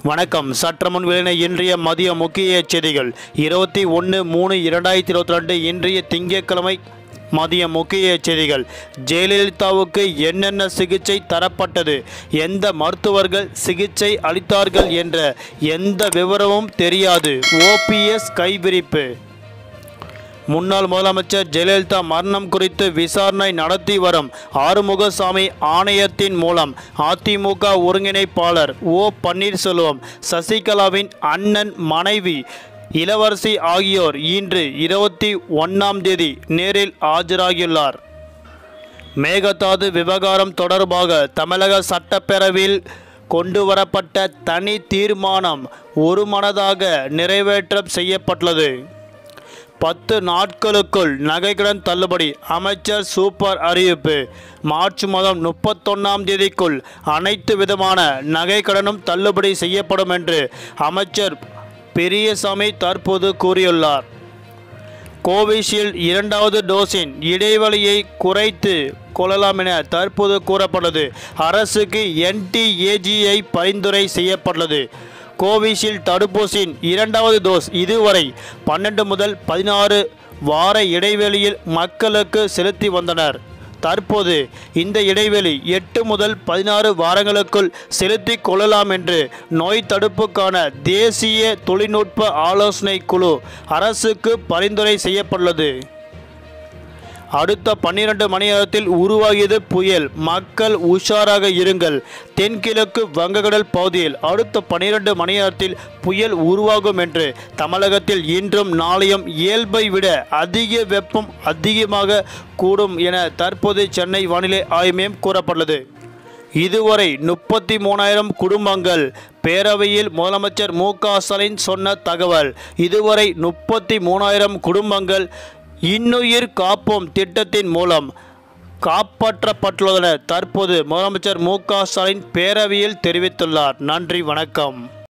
வணக்கம் சற்றமுன் வெளியின இன்றைய மதிய முக்கிய செய்திகள் இருபத்தி ஒன்று மூணு இரண்டாயிரத்தி இருபத்தி ரெண்டு இன்றைய திங்கட்கிழமை மதிய முக்கிய செய்திகள் ஜெயலலிதாவுக்கு என்னென்ன சிகிச்சை தரப்பட்டது எந்த மருத்துவர்கள் சிகிச்சை அளித்தார்கள் என்ற எந்த விவரமும் தெரியாது ஓபிஎஸ் கைவிரிப்பு முன்னாள் முதலமைச்சர் ஜெயலலிதா மரணம் குறித்து விசாரணை நடத்தி வரும் ஆறுமுகசாமி ஆணையத்தின் மூலம் அதிமுக ஒருங்கிணைப்பாளர் ஓ பன்னீர்செல்வம் சசிகலாவின் அண்ணன் மனைவி இளவரசி ஆகியோர் இன்று இருபத்தி ஒன்றாம் தேதி நேரில் ஆஜராகியுள்ளார் மேகதாது விவகாரம் தொடர்பாக தமிழக சட்டப்பேரவையில் கொண்டுவரப்பட்ட தனி தீர்மானம் ஒருமனதாக நிறைவேற்றம் செய்யப்பட்டுள்ளது பத்து நாட்களுக்குள் நகைக்கடன் தள்ளுபடி அமைச்சர் சூப்பர் அறிவிப்பு மார்ச் மாதம் முப்பத்தொன்னாம் தேதிக்குள் அனைத்து விதமான நகைக்கடனும் தள்ளுபடி செய்யப்படும் என்று அமைச்சர் பெரியசாமி தற்போது கூறியுள்ளார் கோவிஷீல்டு இரண்டாவது டோஸின் இடைவெளியை குறைத்து கொள்ளலாம் என தற்போது கூறப்பட்டது அரசுக்கு என்டிஏஜிஐ பரிந்துரை செய்யப்பட்டுள்ளது கோவிஷீல்டு தடுப்பூசியின் இரண்டாவது டோஸ் இதுவரை பன்னெண்டு முதல் பதினாறு வார இடைவெளியில் மக்களுக்கு செலுத்தி வந்தனர் தற்போது இந்த இடைவெளி எட்டு முதல் பதினாறு வாரங்களுக்குள் செலுத்தி கொள்ளலாம் என்று நோய் தடுப்புக்கான தேசிய தொழில்நுட்ப ஆலோசனை குழு அரசுக்கு பரிந்துரை செய்யப்பட்டுள்ளது அடுத்த பன்னிரண்டு மணி நேரத்தில் உருவாகியது புயல் மக்கள் உஷாராக இருங்கள் தென்கிழக்கு வங்கக்கடல் பகுதியில் அடுத்த பன்னிரண்டு மணி நேரத்தில் புயல் உருவாகும் என்று தமிழகத்தில் இன்றும் நாளையும் இயல்பை விட அதிக வெப்பம் அதிகமாக கூடும் என தற்போது சென்னை வானிலை ஆய்வு மையம் கூறப்பட்டுள்ளது இதுவரை முப்பத்தி மூணாயிரம் குடும்பங்கள் பேரவையில் முதலமைச்சர் மு க ஸ்டாலின் சொன்ன தகவல் இதுவரை முப்பத்தி மூணாயிரம் குடும்பங்கள் இன்னுயிர் காப்போம் திட்டத்தின் மூலம் காப்பாற்றப்பட்டுள்ளன தற்போது முதலமைச்சர் மு க ஸ்டாலின் பேரவையில் தெரிவித்துள்ளார் நன்றி வணக்கம்